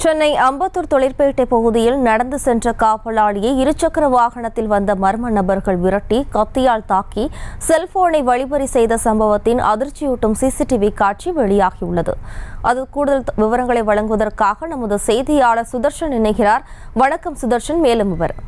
சென்னை அம்பத்தூர் தொழிற்பேட்டை பகுதியில் நடந்து சென்ற காவலாளியை இருசக்கர வாகனத்தில் வந்த மர்ம நபர்கள் விரட்டி கத்தியால் தாக்கி செல்போனை வழிபறி செய்த சம்பவத்தின் அதிர்ச்சியூட்டும் சிசிடிவி காட்சி வெளியாகியுள்ளது அது கூடுதல் த- விவரங்களை வழங்குவதற்காக நமது செய்தியாளர் சுதர்ஷன் இணைகிறார் வணக்கம் சுதர்ஷன் மேலும் விவரம்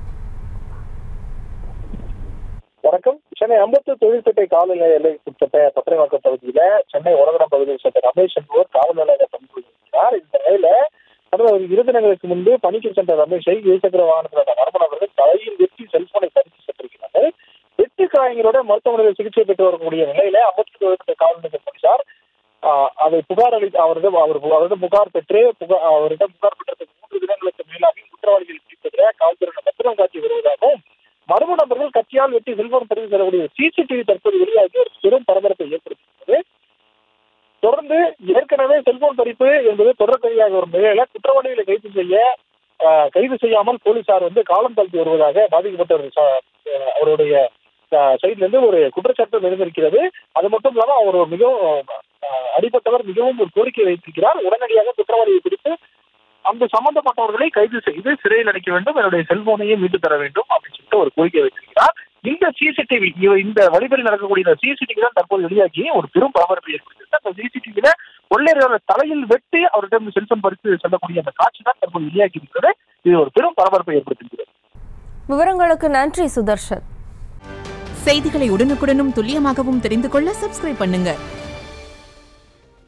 வணக்கம் சென்னை அம்பத்தூர் தொழில்பேட்டை காவல் நிலைய எல்லைக்குட்பட்ட பத்திரவாக்கம் பகுதியில சென்னை உலகடம் பகுதியில் சேர்ந்த ரமேஷ் என்பவர் காவல் நிலைய பணிபுரிகிறார் இந்த நிலையில கடந்த ஒரு இரு தினங்களுக்கு முன்பு பணிக்கு சென்ற ரமேஷை இருசக்கர வாகனத்தில் வந்த மர்ம நபர்கள் தலையில் வெட்டி செல்போனை பறித்து சென்றிருக்கிறார்கள் வெட்டு காயங்களோட மருத்துவமனையில் சிகிச்சை பெற்று வரக்கூடிய நிலையில அம்பத்தூர் தொழில்பேட்டை காவல் நிலைய போலீசார் ஆஹ், அதை புகார் அளி அவரிடம் அவர் அவரிடம் புகார் பெற்று புகார் அவரிடம் புகார் பெற்றதுக்கு மூன்று தினங்களுக்கு மேலாகி குற்றவாளிகள் பிடிப்பதில் காவல்துறையினர் பத்திரம் காட்டி வருவதாகவும் மர்ம நபர்கள் கத்தியால் வெட்டி செல்போன் பதிவு செல்லக்கூடிய சிசிடிவி தற்போது வெளியாகி ஒரு பெரும் பரபரப்பை ஏற்படுத்தியுள்ளது தொடர்ந்து ஏற்கனவே செல்போன் பறிப்பு என்பது தொடர்கதையாக வரும் நிலையில குற்றவாளிகளை கைது செய்ய ஆஹ், கைது செய்யாமல் போலீசார் வந்து காலம் தாழ்த்தி வருவதாக பாதிக்கப்பட்டவர் ச- ஆஹ், அவருடைய சைட்ல இருந்து ஒரு குற்றச்சாட்டு நிகழ்ந்திருக்கிறது அது மட்டும் இல்லாம அவர் ஒரு மிகவும் ஆஹ், அடிபட்டவர் மிகவும் ஒரு கோரிக்கை வைத்திருக்கிறார் உடனடியாக குற்றவாளியை பிடித்து அந்த சம்பந்தப்பட்டவர்களை கைது செய்து சிறையில் அடைக்க வேண்டும் என்னுடைய செல்போனையும் மீட்டு தர வேண்டும் அப்படின்னு சொல்லிட்டு ஒரு கோரிக்கை வைத்திருக்கிறார் இந்த சிசிடிவி இந்த வழிபறி நடக்கக்கூடிய இந்த சிசிடிவி தான் தற்போது வெளியாகி ஒரு பெரும் பரபரப்பை ஏற்படுத்தியிருக்கு அந்த சிசிடிவியில கொள்ளையரோட தலையில் வெட்டி அவரிடம் செல்போன் பறித்து செல்லக்கூடிய அந்த காட்சி தான் தற்போது வெளியாகி இருக்கிறது இது ஒரு பெரும் பரபரப்பை ஏற்படுத்தியிருக்கிறது விவரங்களுக்கு நன்றி சுதர்ஷன் செய்திகளை உடனுக்குடனும் துல்லியமாகவும் தெரிந்து கொள்ள சப்ஸ்கிரைப் பண்ணுங்க